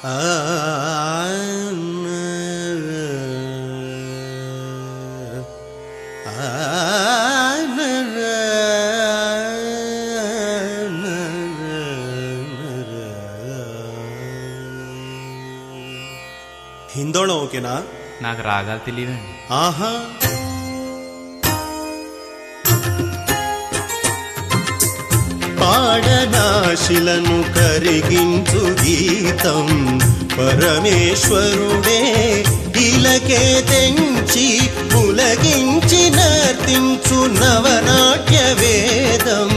హిందోళం ఓకేనా నాకు రాగాలు తెలియదండి ఆహా పాడనాశిలను కరిగించు గీతం పరమేశ్వరుడే ఇలకే తెంచి పులగించి నర్తించు నవనాట్య వేదం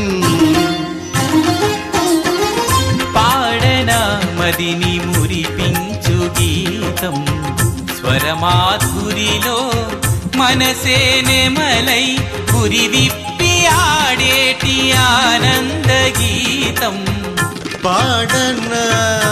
పాడన మదిని మురిపించు గీతం స్వరమాధురిలో మనసే నెమలై గురి విప్పి ఆడేటి ఆనంద గీతం పాడనా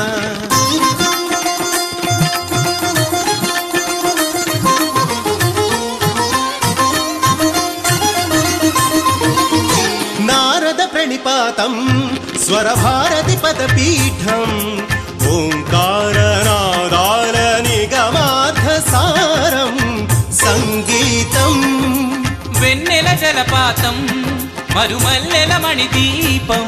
నారద ప్రణిపాతం స్వరభారతి పదపీఠం ఓంకారనాదాల నిగమార్థ సారం సంగీతం వెన్నెల జలపాతం మరుమల్లెల మణిదీపం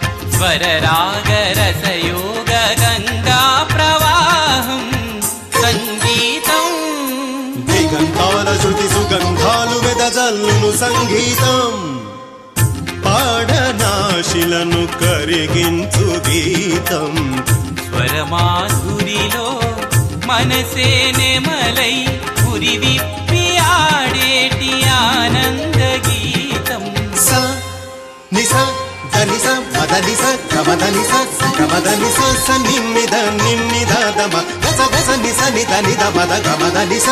స్వరరాగరసయోగ గంగా ప్రవాహం సంగీతం దిగంతాల శృతి సుగంధాలు వెదజల్లును సంగీతం పాడనాశిలను కరిగించు గీతం స్వరమాధురిలో మనసే నెమలై గురి విప్పి ఆడేటి ఆనంద గీతం స నిస ధనిస మదనిస కమదనిస కమదనిస స నిమ్మిద నిమ్మిద దమ గస గస నిస నిద నిద మద గమదనిస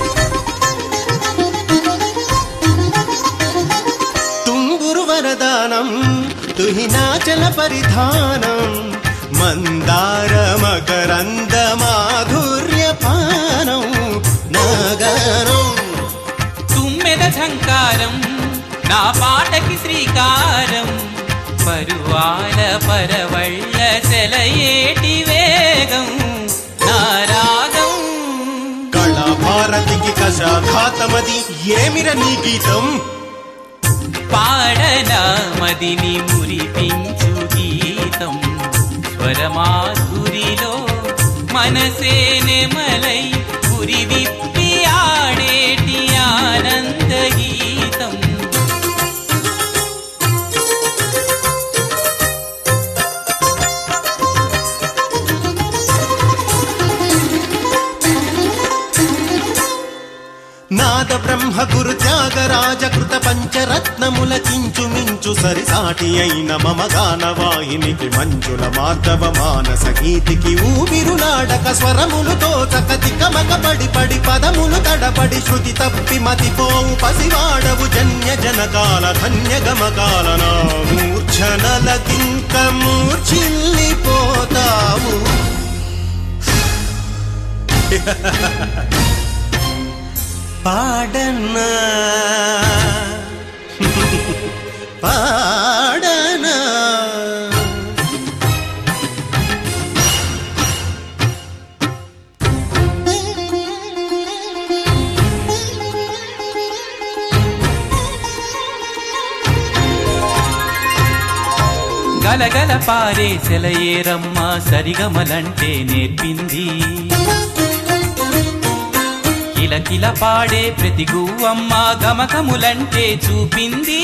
తుంగురు వరదానం తుహినాచల పరిధానం మందార మకరంద మాధుర్య పానం నగరం తుమ్మెద ఝంకారం నా పాటకి శ్రీకారం పరువాల పరవళ్ళ సెలయేటి వేగం నా రాగం కళాభారతికి కషాఘాతమది ఏమిర నీ గీతం పాడన మదిని మురిపించు గీతం స్వరమాధురిలో మనసే నెమలై గురి విప్పి ఆడేటి ఆనంద గీతం నాద బ్రహ్మ గురు త్యాగరాజ కృత పంచరత్నముల చించు మించు సరిసాటి అయిన మమ గాన వాహినికి మంజుల మాధవ మానస గీతికి ఊపిరులాడక స్వరములు తోచక తికమక పడి పడి పదములు తడపడి శృతి తప్పి మతిపోవు పసివాడవు జన్య జనకాల ధన్య గమకాల నా మూర్ఛనలకింక మూర్ఛిల్లిపోతావు పాడనా పాడనా గలగల పారే సెలయేరమ్మ సరిగమలంటే నేర్పింది కిలకిల పాడే ప్రతి గువ్వమ్మ గమకములంటే చూపింది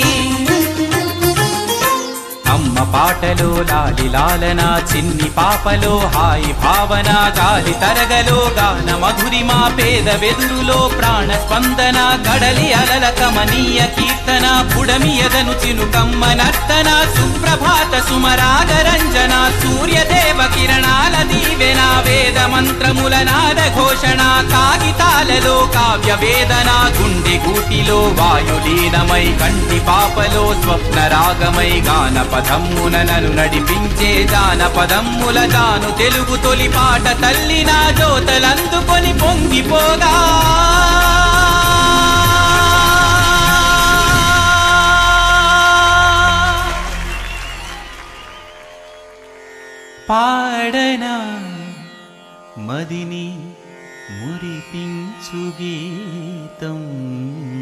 అమ్మ పాటలో లాలి లాలన చిన్ని పాపలో హాయి భావన గాలి తరగలో గాన మధురిమా పేద వెదురులో ప్రాణ స్పందన కడలి అలల కమనీయ కీర్తన పుడమి ఎదను చినుకమ్మ నర్తన సుప్రభాత సుమరాగ రంజన సూర్యదేవ కిరణాల దీవెన వేద మంత్రముల నాద ఘోషణ కాగితాలలో కావ్య వేదన గుండె గూటిలో వాయులీనమై కంటి పాపలో స్వప్న రాగమై గాన పదమ్మున నన్ను నడిపించే జానపదమ్ముల తాను తెలుగు తొలి పాట తల్లి నా జోతలందుకొని పొంగిపోగా పాడనా మదిని మురిపించు గీతం